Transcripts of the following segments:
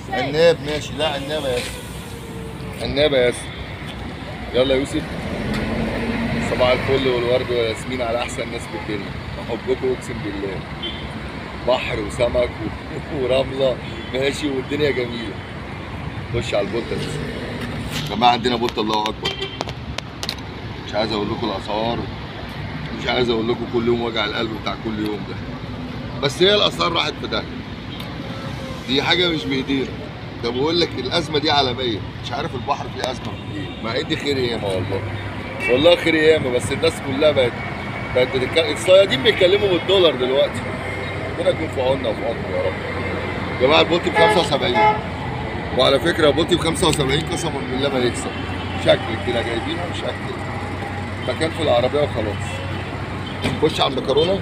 عناب ماشي لا عنابه يا ياسر عنابه يا ياسر يلا يا يوسف صباح الفل والورد والياسمين على احسن ناس في الدنيا بحبكم اقسم بالله بحر وسمك و- ورمله ماشي والدنيا جميله خش على البوته دي يا جماعه عندنا بوته الله اكبر مش عايز اقول لكم الاسعار مش عايز اقول لكم كل يوم وجع القلب بتاع كل يوم ده بس هي الاسعار راحت في داهيه دي حاجه مش بايدينا ده بقول لك الازمه دي عالميه مش عارف البحر فيه ازمه في ايه مع ان دي خير ياما والله والله خير ياما بس الناس كلها بقت بقت بتتكلم الصيادين بيتكلموا بالدولار دلوقتي ربنا يكون في عوننا وفي عونكم يا رب يا جماعه البولتي ب 75 وعلى فكره البولتي ب 75 قسما بالله ما يكسب شكل كده جايبينه شكل مكان في العربيه وخلاص خش على المكرونه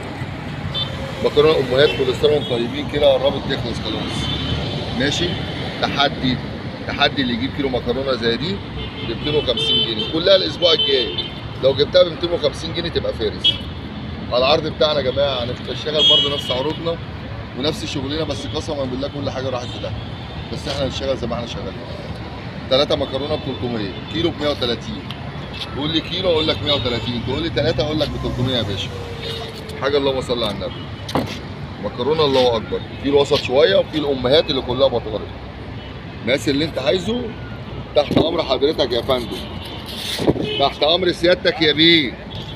مكرونه امهات كل سنه وانتم طيبين كده قربت تخلص خلاص ماشي تحدي تحدي اللي يجيب كيلو مكرونه زي دي ب 250 جنيه كلها الاسبوع الجاي لو جبتها ب 250 جنيه تبقى فارس على العرض بتاعنا يا جماعه هنشتغل برضه نفس عروضنا ونفس شغلنا بس قسما بالله كل حاجه راحت في ده بس احنا هنشتغل زي ما احنا شغالين ثلاثة مكرونه ب 300 كيلو ب 130 تقول لي كيلو اقول لك 130 تقول لي ثلاثة اقول لك ب 300 يا باشا حاجه اللهم صل على النبي مكرونه الله اكبر في الوسط شويه وفي الامهات اللي كلها بطارخ الناس اللي انت عايزه تحت امر حضرتك يا فندم تحت امر سيادتك يا بيه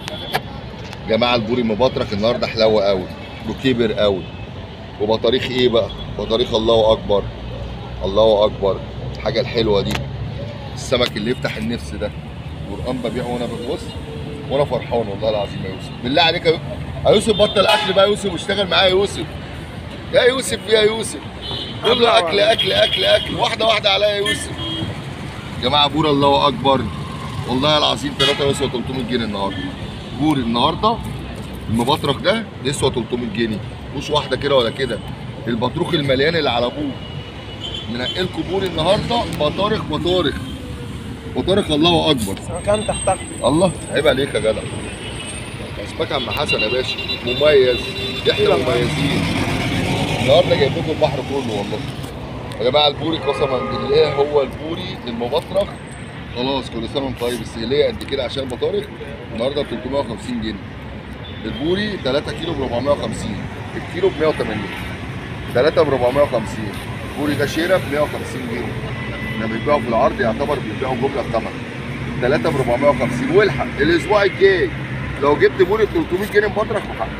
جماعه البوري مبطرخ النهارده حلوه قوي وكبر قوي وبطاريخ ايه بقى بطاريخ الله اكبر الله اكبر الحاجه الحلوه دي السمك اللي يفتح النفس ده قرآن ببيعه وانا ببص وانا فرحان والله العظيم يا يوسف بالله عليك يا يوسف يا يوسف بطل اكل بقى يا يوسف واشتغل معايا يا يوسف يا يوسف يا يوسف كله اكل اكل اكل اكل واحده واحده عليا يا يوسف يا جماعه بور الله اكبر والله العظيم ثلاثه يسوى 300 جنيه النهارده بور النهارده المبطرخ ده يسوى 300 جنيه مش واحده كده ولا كده البطروخ المليان اللي على ابوه منقلكم بور النهارده بطارخ بطارخ بطارخ الله اكبر مكان تحتك الله عيب عليك يا جدع اسمك عم حسن يا باشا مميز احنا مميزين النهارده جايب لكم البحر كله والله يا جماعه البوري قسما بالله هو البوري المبطرخ خلاص كل سنه وانت طيب السهليه قد كده عشان البطارخ النهارده ب 350 جنيه البوري 3 كيلو ب 450 الكيلو ب 180 3 ب 450 البوري ده شيره ب 150 جنيه لما بيبيعوا في العرض يعتبر بيبيعوا جمله بثمن 3 ب 450 والحق الاسبوع الجاي لو جبت بوري ب 300 جنيه مبطرخ وحق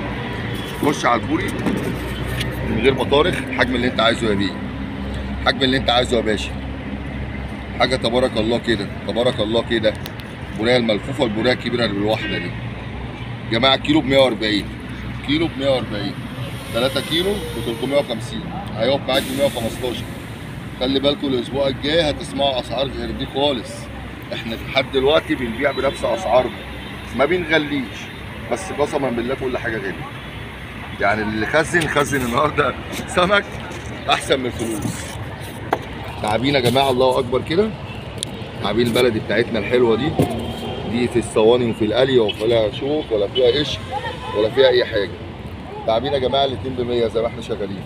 خش على البوري من غير مطارخ الحجم اللي انت عايزه يا بيه الحجم اللي انت عايزه يا باشا حاجه تبارك الله كده تبارك الله كده البوريه الملفوفه البوريه الكبيره اللي بالواحده دي جماعه كيلو ب 140 كيلو ب 140 3 كيلو ب 350 هيقف معاك ب 115 خلي بالكم الاسبوع الجاي هتسمعوا اسعار غير دي خالص احنا لحد دلوقتي بنبيع بنفس اسعارنا ما بنغليش بس قسما بالله كل حاجه غاليه يعني اللي خزن خزن النهارده سمك احسن من الفلوس تعابين يا جماعه الله اكبر كده تعابين البلدي بتاعتنا الحلوه دي دي في الصواني وفي القلي ولا شوك ولا فيها قش ولا فيها اي حاجه تعابين يا جماعه الاتنين ب 100 زي ما احنا شغالين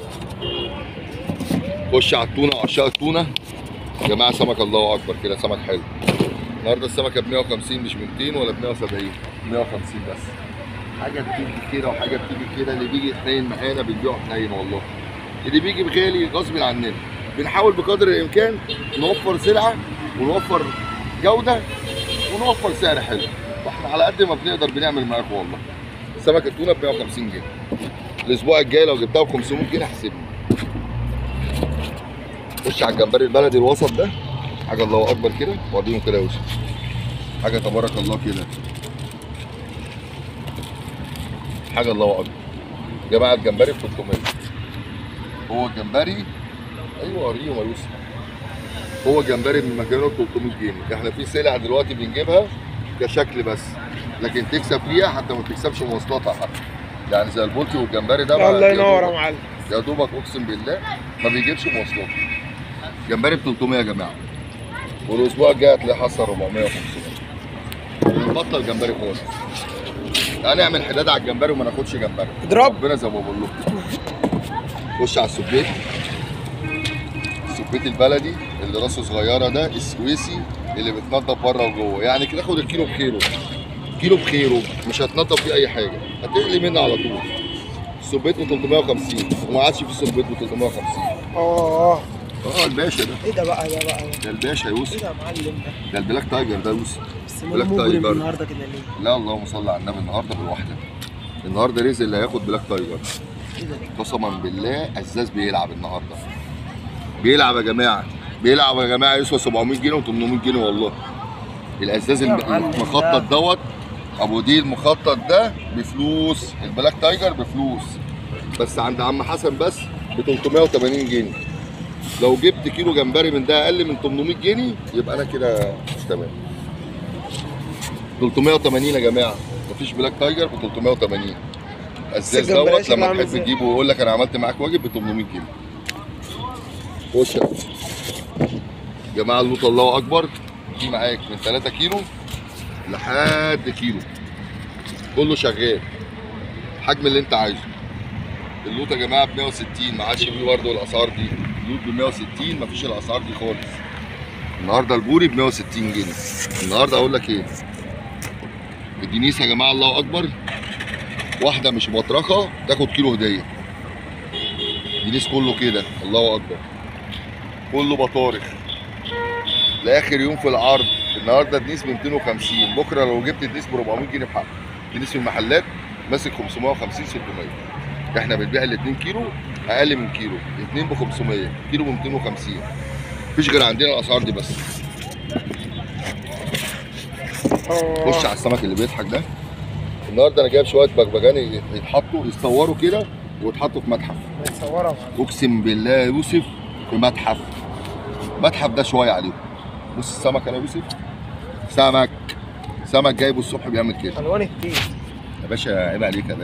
خش على التونه وعشاق التونه يا جماعه سمك الله اكبر كده سمك حلو النهارده السمكه ب 150 مش ب 200 ولا ب 170 150 بس حاجه بتيجي كده وحاجه بتيجي كده اللي بيجي حنين معانا بنبيعه حنين والله اللي بيجي بغالي غصب عننا بنحاول بقدر الامكان نوفر سلعه ونوفر جوده ونوفر سعر حلو واحنا على قد ما بنقدر بنعمل معاكم والله سمكه التونه ب 150 جنيه الاسبوع الجاي لو جبتها ب 500 جنيه احسبني خش على الجمبري البلدي الوسط ده حاجه الله اكبر كده وريهم كده يا يوسف حاجه تبارك الله كده حاجه الله اكبر يا جماعه الجمبري ب 300 هو الجمبري ايوه وريهم يا يوسف هو الجمبري من مكانه ب 300 جنيه احنا في سلع دلوقتي بنجيبها كشكل بس لكن تكسب فيها حتى ما تكسبش مواصلاتها حتى يعني زي البولتي والجمبري ده ما- الله يا ينور يا دوبك- معلم يا دوبك اقسم بالله ما بيجيبش مواصلات جمبري ب 300 يا جماعه والاسبوع الجاي هتلاقي حصل 400 و500 نبطل جمبري خالص تعالى نعمل حداد على الجمبري وما ناخدش جمبري اضرب ربنا زي ما بقول لكم خش على السبيت السبيت البلدي اللي راسه صغيره ده السويسي اللي بتنضف بره وجوه يعني كده خد الكيلو بخيره كيلو بخيره مش هتنضف فيه اي حاجه هتقلي منه على طول السبيت ب 350 وما عادش في سبيت ب 350 اه اه الباشا ده ايه ده بقى ده بقى ده الباشا يا ايه يوسف ده يا معلم ده ده البلاك تايجر ده يوسف بس بلاك ماله مجرم تايجر. النهارده كده ليه؟ لا اللهم صل على النبي النهارده بالواحده النهارده رزق اللي هياخد بلاك تايجر ايه ده؟ قسما بالله ازاز بيلعب النهارده بيلعب يا جماعه بيلعب يا جماعه يسوى 700 جنيه و800 جنيه والله الازاز يا الم- معلم المخطط ده. دوت ابو دي المخطط ده بفلوس البلاك تايجر بفلوس بس عند عم حسن بس ب 380 جنيه لو جبت كيلو جمبري من ده اقل من 800 جنيه يبقى انا كده مش تمام 380 يا جماعه مفيش بلاك تايجر ب 380 الازاز الجمبري دوت شكله لما عامل تحب ازاي؟ تجيبه ويقول لك انا عملت معاك واجب ب 800 جنيه خش يا جماعه اللوط الله اكبر في معاك من 3 كيلو لحد كيلو كله شغال الحجم اللي انت عايزه اللوت يا جماعه ب 160 ما عادش فيه برضه الاسعار دي اللوت ب 160 مفيش الاسعار دي خالص النهارده البوري ب 160 جنيه النهارده اقول لك ايه الدنيس يا جماعه الله اكبر واحده مش مطرخه تاخد كيلو هديه دنيس كله كده الله اكبر كله بطارخ لاخر يوم في العرض النهارده دنيس ب 250 بكره لو جبت دنيس ب 400 جنيه بحق دنيس في المحلات ماسك 550 600 احنا بنبيع ال 2 كيلو اقل من كيلو 2 ب 500 كيلو ب 250 مفيش غير عندنا الاسعار دي بس اه خش على السمك اللي بيضحك ده النهارده انا جايب شويه بغبغان يتحطوا يتصوروا كده ويتحطوا في متحف متصوره اقسم بالله يا يوسف في متحف متحف ده شويه عليهم بص السمك انا يا يوسف سمك سمك جايبه الصبح بيعمل كده الوان كتير يا باشا عيب عليك يا باشا